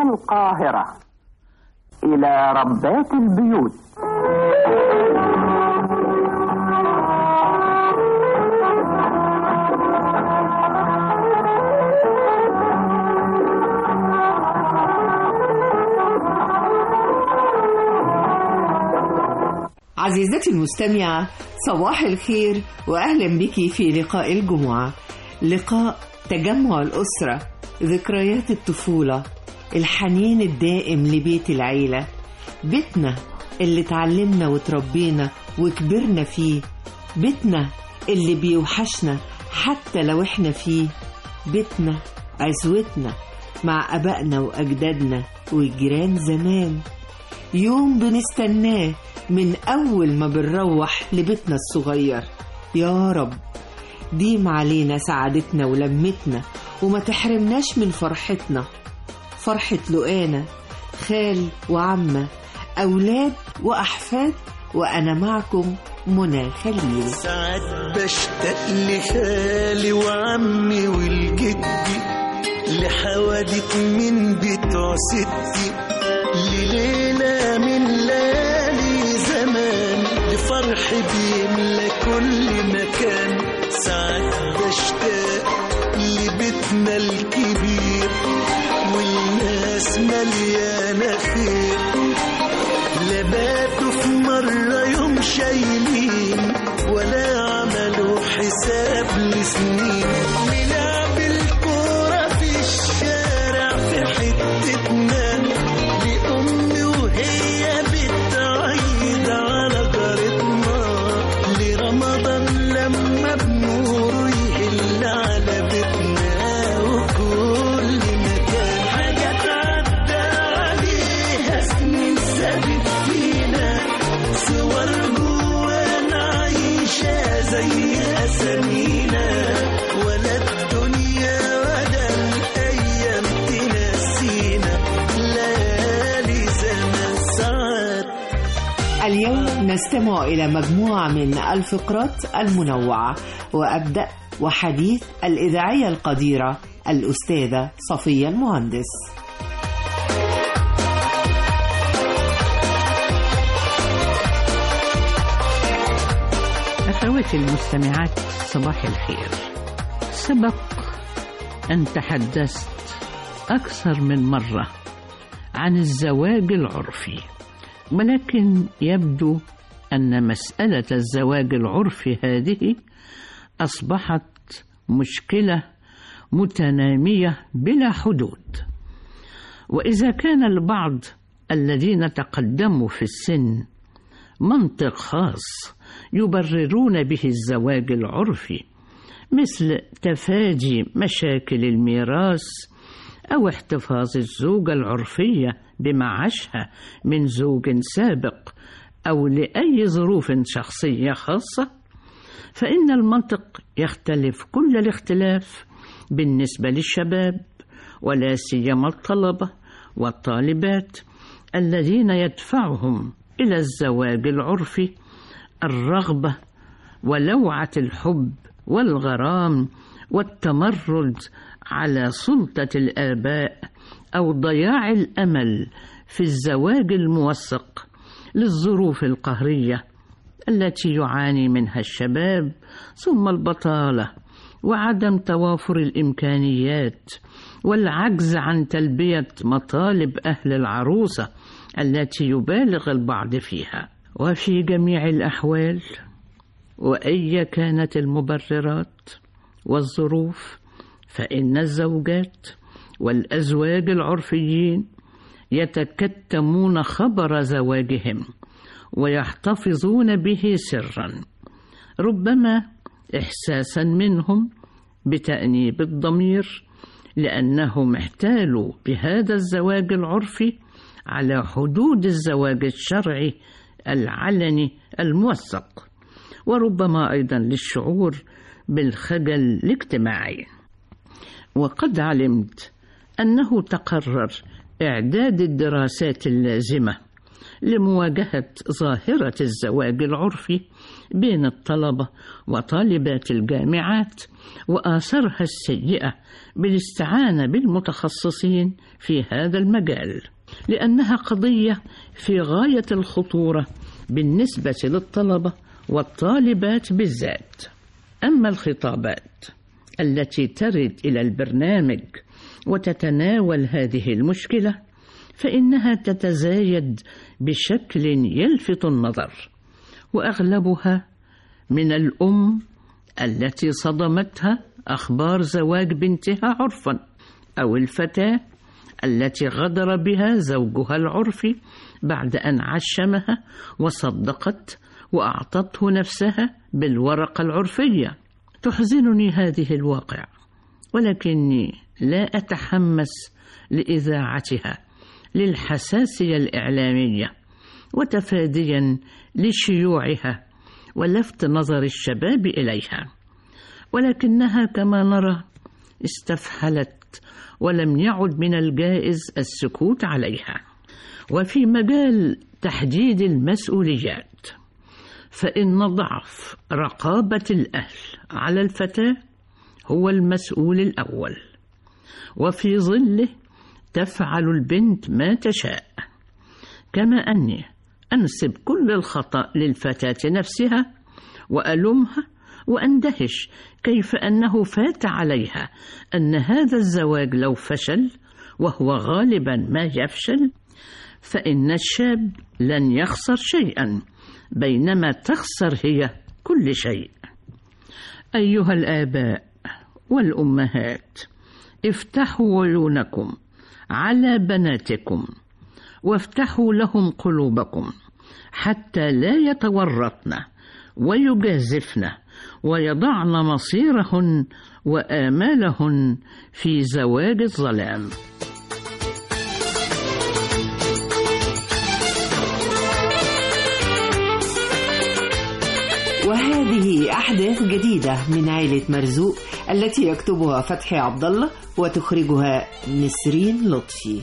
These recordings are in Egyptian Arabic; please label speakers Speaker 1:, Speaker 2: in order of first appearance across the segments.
Speaker 1: القاهرة إلى ربات البيوت
Speaker 2: عزيزتي المستمعة صباح الخير وأهلا بك في لقاء الجمعة لقاء تجمع الأسرة ذكريات الطفولة الحنين الدائم لبيت العيلة بيتنا اللي اتعلمنا وتربينا وكبرنا فيه بيتنا اللي بيوحشنا حتى لو احنا فيه بيتنا عزوتنا مع أبائنا وأجدادنا والجيران زمان يوم بنستناه من أول ما بنروح لبيتنا الصغير يا رب ديم علينا سعادتنا ولمتنا وما تحرمناش من فرحتنا فرحة لقانا خال وعمة أولاد وأحفاد وأنا معكم منى خليل
Speaker 3: ساعات بشتاق لخالي وعمي والجدي لحوادث من بتوع ستي لليلة من ليالي زمان لفرح بيملى كل مكان ساعات بشتاق لبيتنا الكبير والناس مليانة خير لباتوا في مرة يوم شايلين ولا عملوا حساب لسنين نلعب الكورة في الشارع في حتتنا لأمي وهي بتعيد على جارتنا لرمضان لما بنوره يهل على بيتنا وكل مكان حاجة تعدى عليها سنين سابت فينا صور جوانا عايشة زي أسامينا ولا الدنيا ولا الأيام تنسينا ليالي زمان ساعات
Speaker 2: اليوم نستمع إلى مجموعة من الفقرات المنوعة وأبدأ وحديث الإذاعية القديرة الأستاذة صفية المهندس
Speaker 4: أخواتي المستمعات صباح الخير سبق أن تحدثت أكثر من مرة عن الزواج العرفي ولكن يبدو أن مسألة الزواج العرفي هذه أصبحت مشكلة متنامية بلا حدود وإذا كان البعض الذين تقدموا في السن منطق خاص يبررون به الزواج العرفي مثل تفادي مشاكل الميراث أو احتفاظ الزوجة العرفية بمعاشها من زوج سابق أو لأي ظروف شخصية خاصة فإن المنطق يختلف كل الاختلاف بالنسبة للشباب ولا سيما الطلبة والطالبات الذين يدفعهم إلى الزواج العرفي الرغبة ولوعة الحب والغرام والتمرد على سلطة الآباء أو ضياع الأمل في الزواج الموثق للظروف القهرية التي يعاني منها الشباب ثم البطالة وعدم توافر الإمكانيات والعجز عن تلبية مطالب أهل العروسة التي يبالغ البعض فيها وفي جميع الأحوال وأي كانت المبررات والظروف فإن الزوجات والأزواج العرفيين يتكتمون خبر زواجهم ويحتفظون به سرا ربما إحساسا منهم بتأنيب الضمير لأنهم احتالوا بهذا الزواج العرفي على حدود الزواج الشرعي العلني الموثق وربما أيضا للشعور بالخجل الاجتماعي وقد علمت أنه تقرر إعداد الدراسات اللازمة لمواجهة ظاهرة الزواج العرفي بين الطلبة وطالبات الجامعات وآثارها السيئة بالاستعانة بالمتخصصين في هذا المجال لأنها قضية في غاية الخطورة بالنسبة للطلبة والطالبات بالذات أما الخطابات التي ترد إلى البرنامج وتتناول هذه المشكلة فإنها تتزايد بشكل يلفت النظر وأغلبها من الأم التي صدمتها أخبار زواج بنتها عرفا أو الفتاة التي غدر بها زوجها العرفي بعد أن عشمها وصدقت وأعطته نفسها بالورقة العرفية تحزنني هذه الواقع ولكني لا أتحمس لإذاعتها للحساسية الإعلامية وتفاديا لشيوعها ولفت نظر الشباب إليها ولكنها كما نرى استفحلت ولم يعد من الجائز السكوت عليها وفي مجال تحديد المسؤوليات فإن ضعف رقابة الأهل على الفتاة هو المسؤول الأول وفي ظله تفعل البنت ما تشاء كما أني أنسب كل الخطأ للفتاة نفسها وألومها واندهش كيف انه فات عليها ان هذا الزواج لو فشل وهو غالبا ما يفشل فان الشاب لن يخسر شيئا بينما تخسر هي كل شيء ايها الاباء والامهات افتحوا عيونكم على بناتكم وافتحوا لهم قلوبكم حتى لا يتورطن ويجازفن ويضعن مصيرهن وآمالهن في زواج الظلام
Speaker 2: وهذه أحداث جديدة من عائلة مرزوق التي يكتبها فتحي عبد الله وتخرجها نسرين لطفي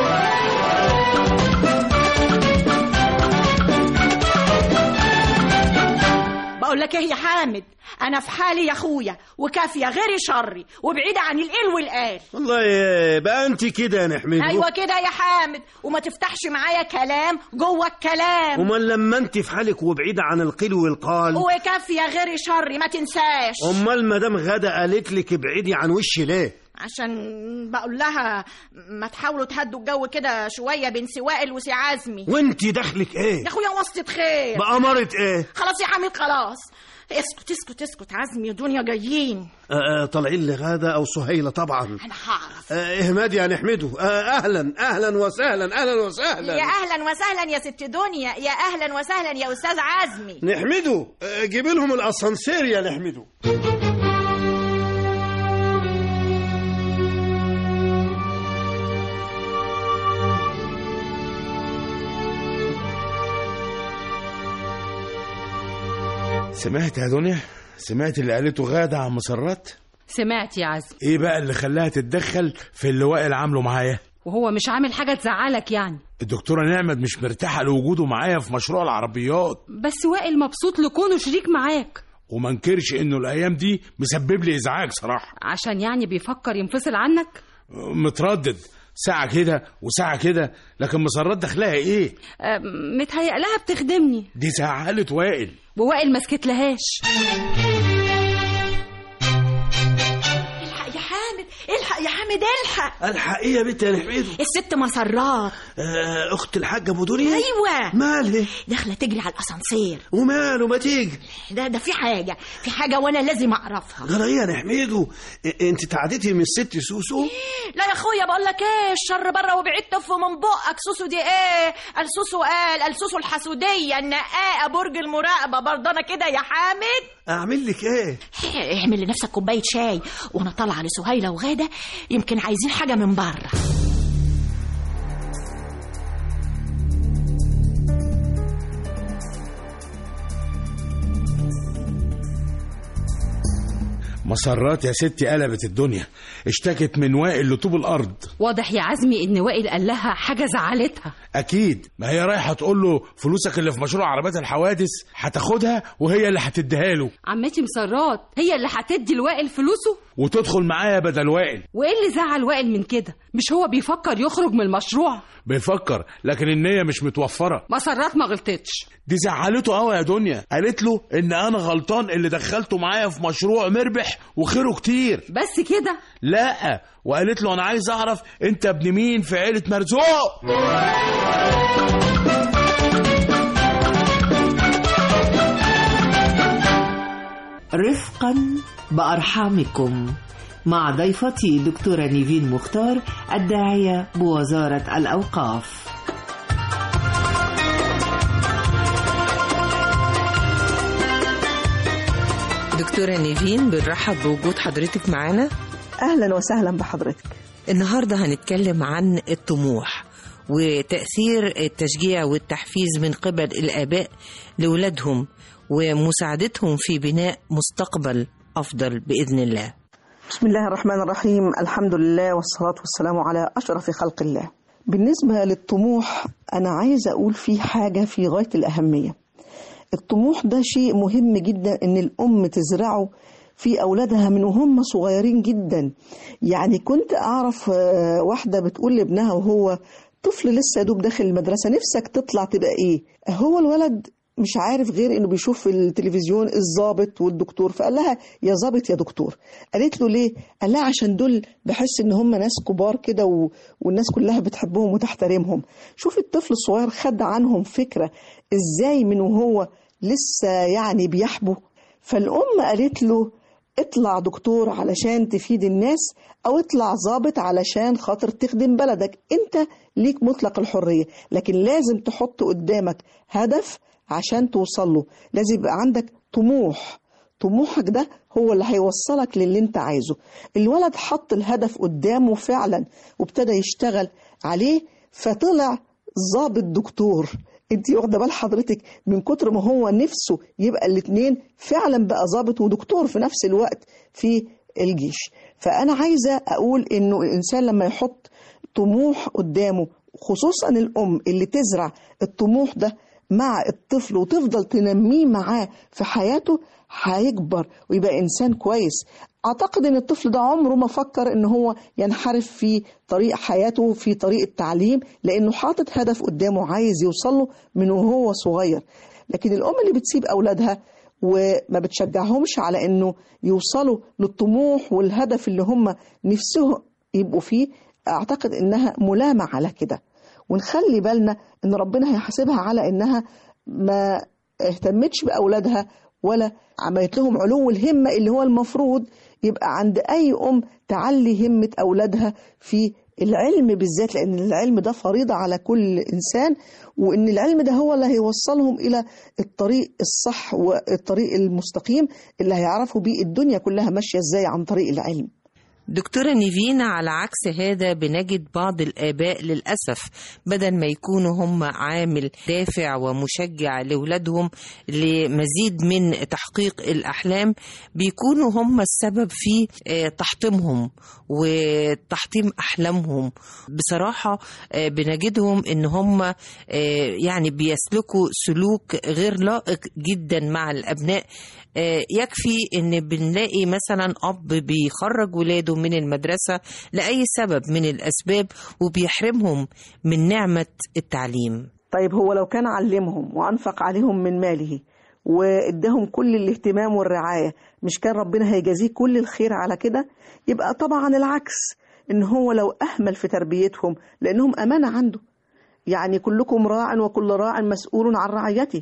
Speaker 5: بقول لك ايه يا حامد انا في حالي يا اخويا وكافيه غير شري وبعيده عن القيل والقال
Speaker 6: والله بقى انت كده يا نحمد
Speaker 5: ايوه كده يا حامد وما تفتحش معايا كلام جوه الكلام
Speaker 6: امال لما انت في حالك وبعيده عن القيل والقال
Speaker 5: وكافيه غير شري ما تنساش
Speaker 6: امال مدام غدا قالت لك ابعدي عن وشي ليه
Speaker 5: عشان بقول لها ما تحاولوا تهدوا الجو كده شويه بين سوائل وسي عزمي
Speaker 6: وانت دخلك ايه
Speaker 5: يا اخويا وسطة خير
Speaker 6: بأمارة ايه
Speaker 5: خلاص يا حميد خلاص اسكت اسكت اسكت عزمي يا دنيا جايين
Speaker 6: آه آه، طالعين لغادة او سهيلة طبعا
Speaker 5: انا هعرف
Speaker 6: آه اهماد يا نحمده آه اهلا اهلا وسهلا اهلا وسهلا
Speaker 5: يا اهلا وسهلا يا ست دنيا يا اهلا وسهلا يا استاذ عزمي
Speaker 6: نحمده آه جيب لهم الاسانسير يا نحمده
Speaker 7: سمعت يا دنيا سمعت اللي قالته غادة عن مسرات
Speaker 8: سمعت يا عزمي
Speaker 7: ايه بقى اللي خلاها تتدخل في اللي وائل عامله معايا
Speaker 8: وهو مش عامل حاجة تزعلك يعني
Speaker 7: الدكتورة نعمت مش مرتاحة لوجوده معايا في مشروع العربيات
Speaker 8: بس وائل مبسوط لكونه شريك معاك
Speaker 7: وما انكرش انه الايام دي مسبب لي ازعاج صراحة
Speaker 8: عشان يعني بيفكر ينفصل عنك
Speaker 7: متردد ساعة كده وساعة كده لكن مسرات دخلها ايه
Speaker 8: أه، متهيأ لها بتخدمني
Speaker 7: دي زعلت وائل
Speaker 8: ووائل ما سكتلهاش
Speaker 5: الحق يا حامد الحق يا حامد الحق
Speaker 6: الحق ايه يا بنت يا نحمده
Speaker 5: الست مسرات
Speaker 6: آه اخت الحاجة ابو دنيا
Speaker 5: ايوه
Speaker 6: مالها
Speaker 5: داخله تجري على الاسانسير
Speaker 6: وماله ما تيجي
Speaker 5: ده ده في حاجه في حاجه وانا لازم اعرفها
Speaker 6: جرى ايه يا نحمده إ- انت تعديتي من الست سوسو
Speaker 5: لا يا اخويا بقول لك ايه الشر بره وبعيد تف من بقك سوسو دي ايه السوسو قال السوسو الحسوديه النقاءه برج المراقبه برضه انا كده يا حامد
Speaker 6: اعمل لك ايه
Speaker 5: اعمل لنفسك كوبايه شاي وانا طالعه لسهيله وغاده يمكن عايزين حاجه من بره
Speaker 7: مسرات يا ستي قلبت الدنيا اشتكت من وائل لطوب الارض
Speaker 8: واضح يا عزمي ان وائل قال لها حاجة زعلتها
Speaker 7: اكيد ما هي رايحه تقول له فلوسك اللي في مشروع عربيات الحوادث هتاخدها وهي اللي هتديها له
Speaker 8: عمتي مسرات هي اللي هتدي لوائل فلوسه
Speaker 7: وتدخل معايا بدل وائل
Speaker 8: وايه اللي زعل وائل من كده مش هو بيفكر يخرج من المشروع
Speaker 7: بيفكر لكن النية مش متوفرة
Speaker 8: مسرات ما غلطتش
Speaker 7: دي زعلته قوي يا دنيا قالت له ان انا غلطان اللي دخلته معايا في مشروع مربح وخيره كتير
Speaker 8: بس كده
Speaker 7: لا وقالت له انا عايز اعرف انت ابن مين في عيلة مرزوق
Speaker 2: رفقا بأرحامكم مع ضيفتي دكتورة نيفين مختار الداعية بوزارة الأوقاف
Speaker 9: دكتورة نيفين بنرحب بوجود حضرتك معانا
Speaker 10: أهلا وسهلا بحضرتك
Speaker 9: النهاردة هنتكلم عن الطموح وتأثير التشجيع والتحفيز من قبل الآباء لولادهم ومساعدتهم في بناء مستقبل أفضل بإذن الله
Speaker 10: بسم الله الرحمن الرحيم الحمد لله والصلاة والسلام على أشرف خلق الله بالنسبة للطموح أنا عايزة أقول فيه حاجة في غاية الأهمية الطموح ده شيء مهم جدا إن الأم تزرعه في أولادها من وهم صغيرين جدا يعني كنت أعرف آه، واحدة بتقول لابنها وهو طفل لسه يا دوب داخل المدرسة نفسك تطلع تبقى إيه هو الولد مش عارف غير انه بيشوف في التلفزيون الضابط والدكتور فقال لها يا ضابط يا دكتور قالت له ليه قال لها عشان دول بحس ان هم ناس كبار كده و... والناس كلها بتحبهم وتحترمهم شوف الطفل الصغير خد عنهم فكرة ازاي من وهو لسه يعني بيحبو فالام قالت له اطلع دكتور علشان تفيد الناس او اطلع ضابط علشان خاطر تخدم بلدك انت ليك مطلق الحرية لكن لازم تحط قدامك هدف عشان توصل له لازم يبقى عندك طموح طموحك ده هو اللي هيوصلك للي انت عايزه الولد حط الهدف قدامه فعلا وابتدى يشتغل عليه فطلع ضابط دكتور انت واخده بال حضرتك من كتر ما هو نفسه يبقى الاتنين فعلا بقى ضابط ودكتور في نفس الوقت في الجيش فانا عايزه اقول انه الانسان لما يحط طموح قدامه خصوصا الام اللي تزرع الطموح ده مع الطفل وتفضل تنميه معاه في حياته هيكبر ويبقى انسان كويس اعتقد ان الطفل ده عمره ما فكر ان هو ينحرف في طريق حياته في طريق التعليم لانه حاطط هدف قدامه عايز يوصله من وهو صغير لكن الام اللي بتسيب اولادها وما بتشجعهمش على انه يوصلوا للطموح والهدف اللي هم نفسهم يبقوا فيه اعتقد انها ملامة على كده ونخلي بالنا ان ربنا هيحاسبها على انها ما اهتمتش باولادها ولا عملت لهم علو الهمه اللي هو المفروض يبقى عند اي ام تعلي همه اولادها في العلم بالذات لان العلم ده فريضه على كل انسان وان العلم ده هو اللي هيوصلهم الى الطريق الصح والطريق المستقيم اللي هيعرفوا بيه الدنيا كلها ماشيه ازاي عن طريق العلم
Speaker 9: دكتورة نيفينا على عكس هذا بنجد بعض الآباء للأسف بدل ما يكونوا هم عامل دافع ومشجع لأولادهم لمزيد من تحقيق الأحلام بيكونوا هم السبب في آه، تحطيمهم وتحطيم أحلامهم بصراحة آه، بنجدهم إن هم آه، يعني بيسلكوا سلوك غير لائق جدا مع الأبناء آه، يكفي ان بنلاقي مثلا اب بيخرج ولاده من المدرسه لاي سبب من الاسباب وبيحرمهم من نعمه التعليم
Speaker 10: طيب هو لو كان علمهم وأنفق عليهم من ماله واداهم كل الاهتمام والرعاية مش كان ربنا هيجازيه كل الخير على كده يبقى طبعا العكس ان هو لو أهمل في تربيتهم لأنهم أمانة عنده يعني كلكم راع وكل راع مسؤول عن رعيته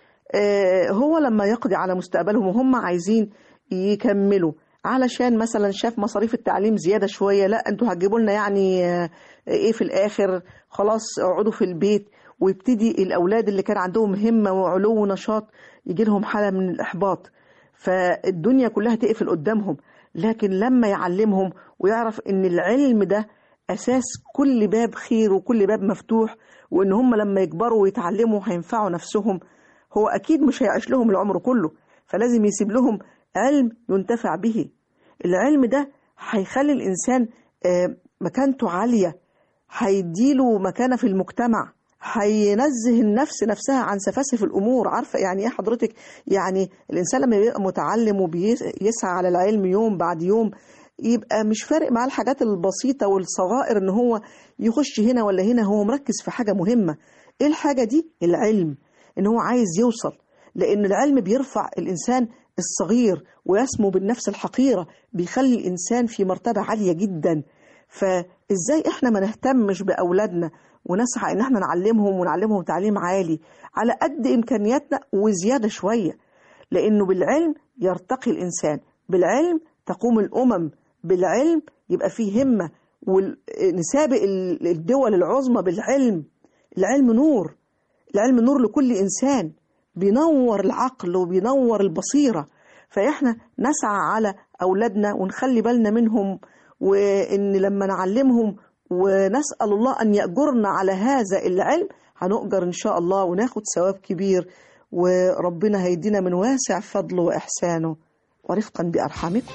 Speaker 10: آه، هو لما يقضي على مستقبلهم وهم عايزين يكملوا علشان مثلا شاف مصاريف التعليم زيادة شوية لا انتوا هتجيبوا لنا يعني آه، ايه في الاخر خلاص اقعدوا في البيت ويبتدي الاولاد اللي كان عندهم همة وعلو ونشاط يجي لهم حالة من الاحباط فالدنيا كلها تقفل قدامهم لكن لما يعلمهم ويعرف ان العلم ده اساس كل باب خير وكل باب مفتوح وان هم لما يكبروا ويتعلموا هينفعوا نفسهم هو اكيد مش هيعيش لهم العمر كله فلازم يسيب لهم علم ينتفع به العلم ده هيخلي الانسان آه، مكانته عاليه هيديله مكانه في المجتمع هينزه النفس نفسها عن سفاسف الامور عارفه يعني ايه حضرتك يعني الانسان لما بيبقى متعلم وبيسعى على العلم يوم بعد يوم يبقى مش فارق معاه الحاجات البسيطه والصغائر ان هو يخش هنا ولا هنا هو مركز في حاجه مهمه ايه الحاجه دي العلم ان هو عايز يوصل لان العلم بيرفع الانسان الصغير ويسمو بالنفس الحقيره بيخلي الانسان في مرتبه عاليه جدا فازاي احنا ما نهتمش باولادنا ونسعى ان احنا نعلمهم ونعلمهم تعليم عالي على قد امكانياتنا وزياده شويه لانه بالعلم يرتقي الانسان بالعلم تقوم الامم بالعلم يبقى فيه همه ونسابق الدول العظمى بالعلم العلم نور العلم نور لكل انسان بينور العقل وبينور البصيره فاحنا نسعى على اولادنا ونخلي بالنا منهم وان لما نعلمهم ونسال الله ان ياجرنا على هذا العلم هنؤجر ان شاء الله وناخد ثواب كبير وربنا هيدينا من واسع فضله واحسانه ورفقا بارحامكم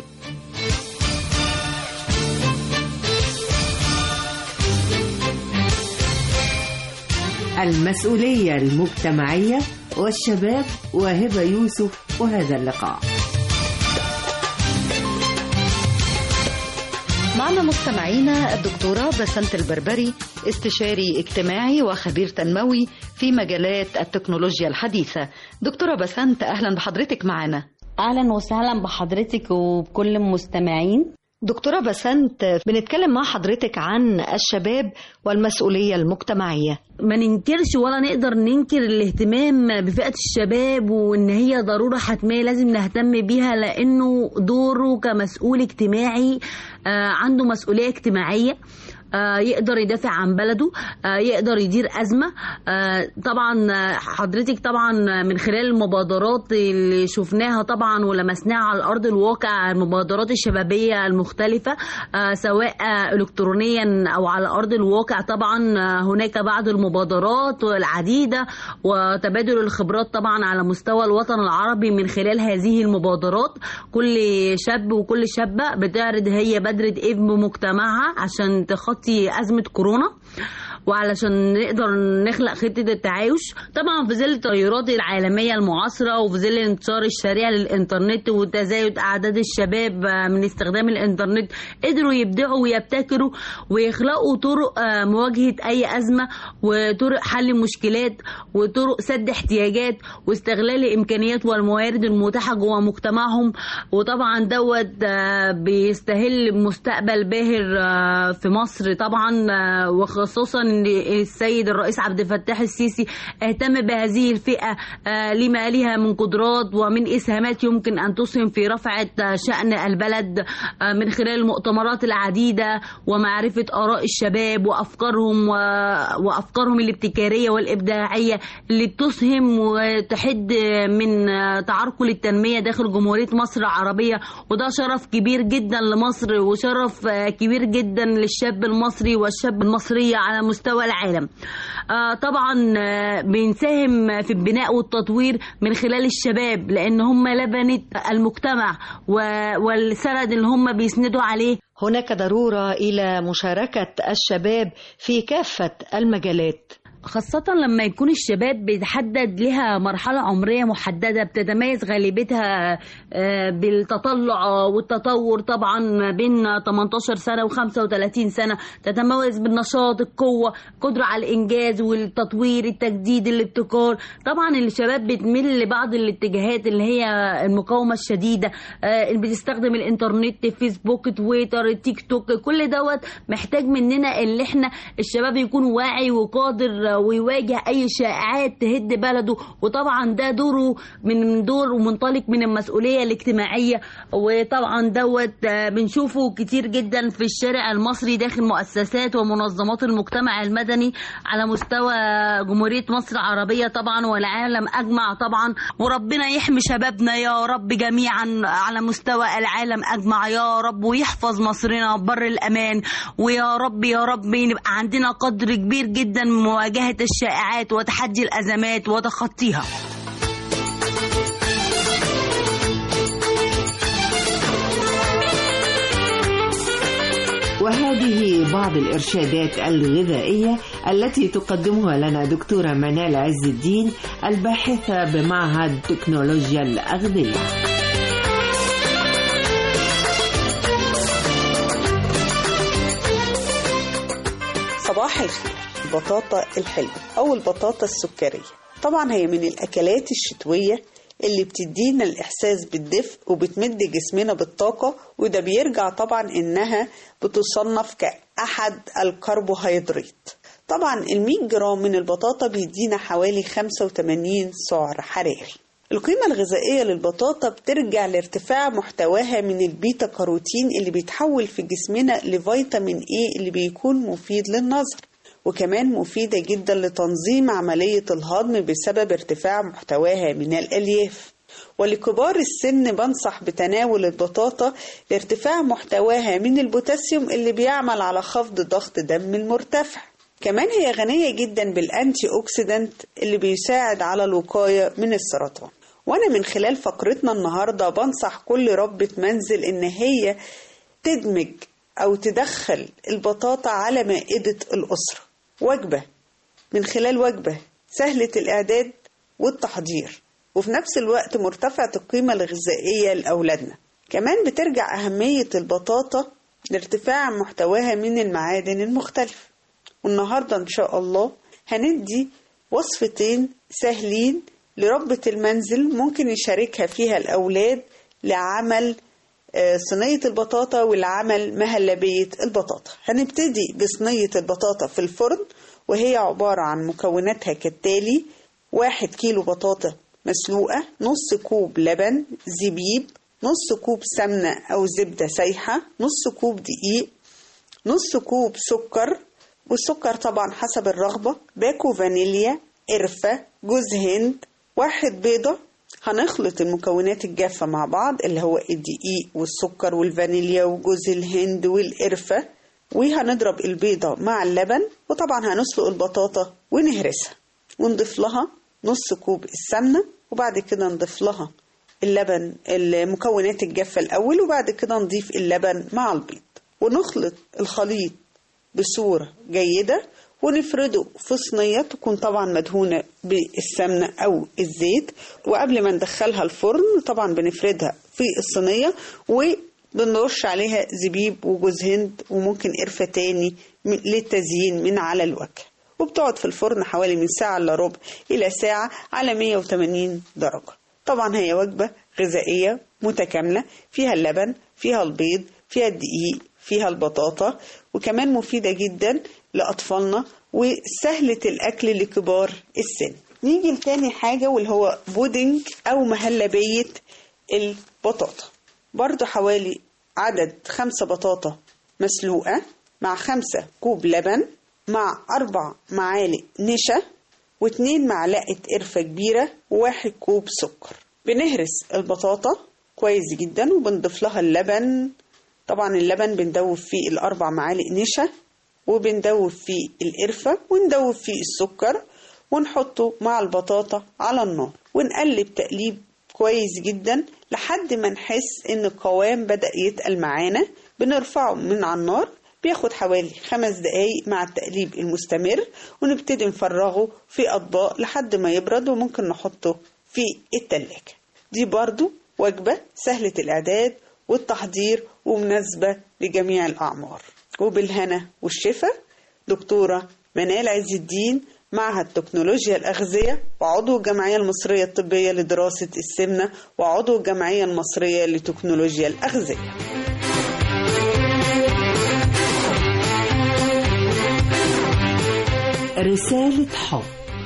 Speaker 2: المسؤولية المجتمعية والشباب وهبة يوسف وهذا اللقاء
Speaker 11: معنا مستمعينا الدكتورة بسنت البربري استشاري اجتماعي وخبير تنموي في مجالات التكنولوجيا الحديثة دكتورة بسنت أهلا بحضرتك معنا
Speaker 12: اهلا وسهلا بحضرتك وبكل المستمعين
Speaker 11: دكتورة بسنت بنتكلم مع حضرتك عن الشباب والمسؤولية المجتمعية
Speaker 12: ما ننكرش ولا نقدر ننكر الاهتمام بفئة الشباب وان هي ضرورة حتمية لازم نهتم بيها لانه دوره كمسؤول اجتماعي آه عنده مسؤولية اجتماعية آه يقدر يدافع عن بلده آه يقدر يدير أزمة آه طبعا حضرتك طبعا من خلال المبادرات اللي شفناها طبعا ولمسناها على أرض الواقع المبادرات الشبابية المختلفة سواء إلكترونيا أو على أرض الواقع طبعا هناك بعض المبادرات العديدة وتبادل الخبرات طبعا على مستوى الوطن العربي من خلال هذه المبادرات كل شاب وكل شابة بتعرض هي بذرة ابن مجتمعها عشان تخطي أزمة كورونا وعلشان نقدر نخلق خطة التعايش طبعا في ظل التغيرات العالمية المعاصرة وفي ظل الانتشار السريع للإنترنت وتزايد أعداد الشباب من استخدام الإنترنت قدروا يبدعوا ويبتكروا ويخلقوا طرق مواجهة أي أزمة وطرق حل مشكلات وطرق سد احتياجات واستغلال الإمكانيات والموارد المتاحة جوه مجتمعهم وطبعا دوت بيستهل مستقبل باهر في مصر طبعا وخصوصا ان السيد الرئيس عبد الفتاح السيسي اهتم بهذه الفئه لما لها من قدرات ومن اسهامات يمكن ان تسهم في رفع شان البلد من خلال المؤتمرات العديده ومعرفه اراء الشباب وافكارهم وافكارهم الابتكاريه والابداعيه اللي بتسهم وتحد من تعرقل التنميه داخل جمهوريه مصر العربيه وده شرف كبير جدا لمصر وشرف كبير جدا للشاب المصري والشاب المصريه على مستوى العالم آه طبعا آه بنساهم في البناء والتطوير من خلال الشباب لان هم لبنة المجتمع والسند اللي هم بيسندوا عليه
Speaker 11: هناك ضرورة إلى مشاركة الشباب في كافة المجالات
Speaker 12: خاصة لما يكون الشباب بيتحدد لها مرحلة عمرية محددة بتتميز غالبيتها بالتطلع والتطور طبعا ما بين 18 سنة و35 سنة تتميز بالنشاط القوة قدرة على الإنجاز والتطوير التجديد الابتكار طبعا الشباب بتميل لبعض الاتجاهات اللي هي المقاومة الشديدة اللي بتستخدم الإنترنت فيسبوك تويتر تيك توك كل دوت محتاج مننا اللي احنا الشباب يكون واعي وقادر ويواجه اي شائعات تهد بلده وطبعا ده دوره من دور ومنطلق من المسؤوليه الاجتماعيه وطبعا دوت بنشوفه كتير جدا في الشارع المصري داخل مؤسسات ومنظمات المجتمع المدني على مستوى جمهوريه مصر العربيه طبعا والعالم اجمع طبعا وربنا يحمي شبابنا يا رب جميعا على مستوى العالم اجمع يا رب ويحفظ مصرنا بر الامان ويا رب يا رب نبقى عندنا قدر كبير جدا من مواجهه الشائعات وتحدي الأزمات وتخطيها
Speaker 2: وهذه بعض الإرشادات الغذائية التي تقدمها لنا دكتورة منال عز الدين الباحثة بمعهد تكنولوجيا الأغذية
Speaker 13: صباح الخير البطاطا الحلوة أو البطاطا السكرية طبعا هي من الأكلات الشتوية اللي بتدينا الإحساس بالدفء وبتمد جسمنا بالطاقة وده بيرجع طبعا إنها بتصنف كأحد الكربوهيدرات طبعا ال100 جرام من البطاطا بيدينا حوالي 85 سعر حراري القيمة الغذائية للبطاطا بترجع لارتفاع محتواها من البيتا كاروتين اللي بيتحول في جسمنا لفيتامين ايه اللي بيكون مفيد للنظر وكمان مفيدة جدا لتنظيم عملية الهضم بسبب ارتفاع محتواها من الألياف ولكبار السن بنصح بتناول البطاطا لارتفاع محتواها من البوتاسيوم اللي بيعمل على خفض ضغط دم المرتفع كمان هي غنية جدا بالأنتي أوكسيدانت اللي بيساعد على الوقاية من السرطان وأنا من خلال فقرتنا النهاردة بنصح كل ربة منزل إن هي تدمج أو تدخل البطاطا على مائدة الأسرة وجبة من خلال وجبة سهلة الإعداد والتحضير وفي نفس الوقت مرتفعة القيمة الغذائية لأولادنا كمان بترجع أهمية البطاطا لارتفاع محتواها من المعادن المختلفة والنهاردة إن شاء الله هندي وصفتين سهلين لربة المنزل ممكن يشاركها فيها الأولاد لعمل صينية البطاطا والعمل مهلبية البطاطا هنبتدي بصينية البطاطا في الفرن وهي عبارة عن مكوناتها كالتالي واحد كيلو بطاطا مسلوقة نص كوب لبن زبيب نص كوب سمنة أو زبدة سايحة نص كوب دقيق نص كوب سكر والسكر طبعا حسب الرغبة باكو فانيليا قرفة جوز هند واحد بيضة هنخلط المكونات الجافة مع بعض اللي هو الدقيق والسكر والفانيليا وجوز الهند والقرفة وهنضرب البيضة مع اللبن وطبعا هنسلق البطاطا ونهرسها ونضيف لها نص كوب السمنة وبعد كده نضيف لها اللبن المكونات الجافة الأول وبعد كده نضيف اللبن مع البيض ونخلط الخليط بصورة جيدة ونفرده في صينية تكون طبعا مدهونة بالسمنة أو الزيت وقبل ما ندخلها الفرن طبعا بنفردها في الصينية وبنرش عليها زبيب وجوز هند وممكن قرفة تاني للتزيين من على الوجه وبتقعد في الفرن حوالي من ساعة إلا ربع إلى ساعة على 180 درجة طبعا هي وجبة غذائية متكاملة فيها اللبن فيها البيض فيها الدقيق فيها البطاطا وكمان مفيدة جدا لأطفالنا وسهلة الأكل لكبار السن نيجي لتاني حاجة واللي هو بودنج أو مهلبية البطاطا برضو حوالي عدد خمسة بطاطا مسلوقة مع خمسة كوب لبن مع أربع معالق نشا واتنين معلقة قرفة كبيرة وواحد كوب سكر بنهرس البطاطا كويس جدا وبنضيف لها اللبن طبعا اللبن بندوب فيه الأربع معالق نشا وبندوب فيه القرفة وندوب فيه السكر ونحطه مع البطاطا على النار ونقلب تقليب كويس جدا لحد ما نحس ان القوام بدأ يتقل معانا بنرفعه من على النار بياخد حوالي خمس دقايق مع التقليب المستمر ونبتدي نفرغه في أطباق لحد ما يبرد وممكن نحطه في التلاجة دي برضو وجبة سهلة الإعداد والتحضير ومناسبة لجميع الأعمار وبالهنا والشفا دكتورة منال عز الدين معهد تكنولوجيا الأغذية وعضو الجمعية المصرية الطبية لدراسة السمنة وعضو الجمعية المصرية لتكنولوجيا الأغذية
Speaker 2: رسالة حب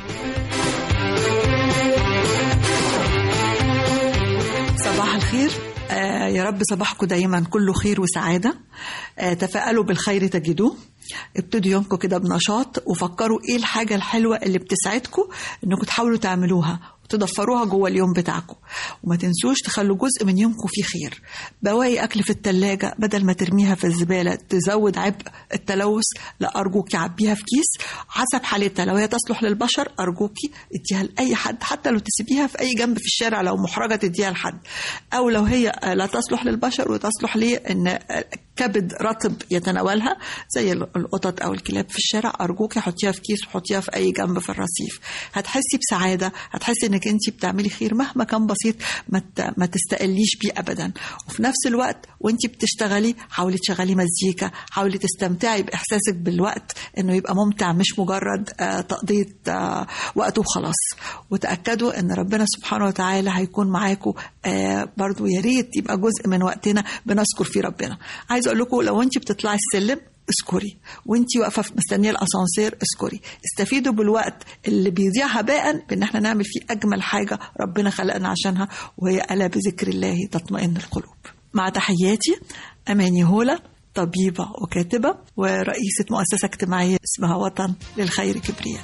Speaker 14: صباح الخير آه يا رب صباحكم دايما كله خير وسعادة آه تفائلوا بالخير تجدوه ابتدوا يومكم كده بنشاط وفكروا ايه الحاجة الحلوة اللي بتسعدكم انكم تحاولوا تعملوها وتضفروها جوه اليوم بتاعكم وما تنسوش تخلوا جزء من يومكم فيه خير بواقي اكل في التلاجة بدل ما ترميها في الزبالة تزود عبء التلوث لا ارجوكي عبيها في كيس حسب حالتها لو هي تصلح للبشر ارجوكي اديها لاي حد حتى لو تسيبيها في اي جنب في الشارع لو محرجة تديها لحد او لو هي لا تصلح للبشر وتصلح ليه ان كبد رطب يتناولها زي القطط او الكلاب في الشارع ارجوكي حطيها في كيس وحطيها في اي جنب في الرصيف هتحسي بسعاده هتحسي انك انت بتعملي خير مهما كان بسيط ما ت- ما تستقليش بيه ابدا وفي نفس الوقت وانت بتشتغلي حاولي تشغلي مزيكا حاولي تستمتعي باحساسك بالوقت انه يبقى ممتع مش مجرد آه، تقضيه آه، وقت وخلاص وتاكدوا ان ربنا سبحانه وتعالى هيكون معاكم آه، برضو يا ريت يبقى جزء من وقتنا بنذكر فيه ربنا عايزه اقول لكم لو انت بتطلعي السلم اذكري وانت واقفه في- مستنيه الاسانسير اذكري استفيدوا بالوقت اللي بيضيع هباء بان احنا نعمل فيه اجمل حاجه ربنا خلقنا عشانها وهي الا بذكر الله تطمئن القلوب مع تحياتي اماني هولا طبيبه وكاتبه ورئيسه مؤسسه اجتماعيه اسمها وطن للخير كبرياء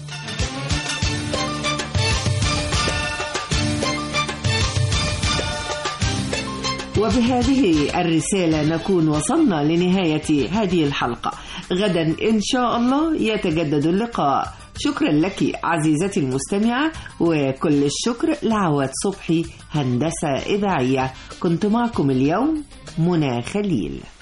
Speaker 2: وبهذه الرسالة نكون وصلنا لنهاية هذه الحلقة غدا إن شاء الله يتجدد اللقاء شكرا لك عزيزتي المستمعة وكل الشكر لعواد صبحي هندسة إذاعية كنت معكم اليوم منى خليل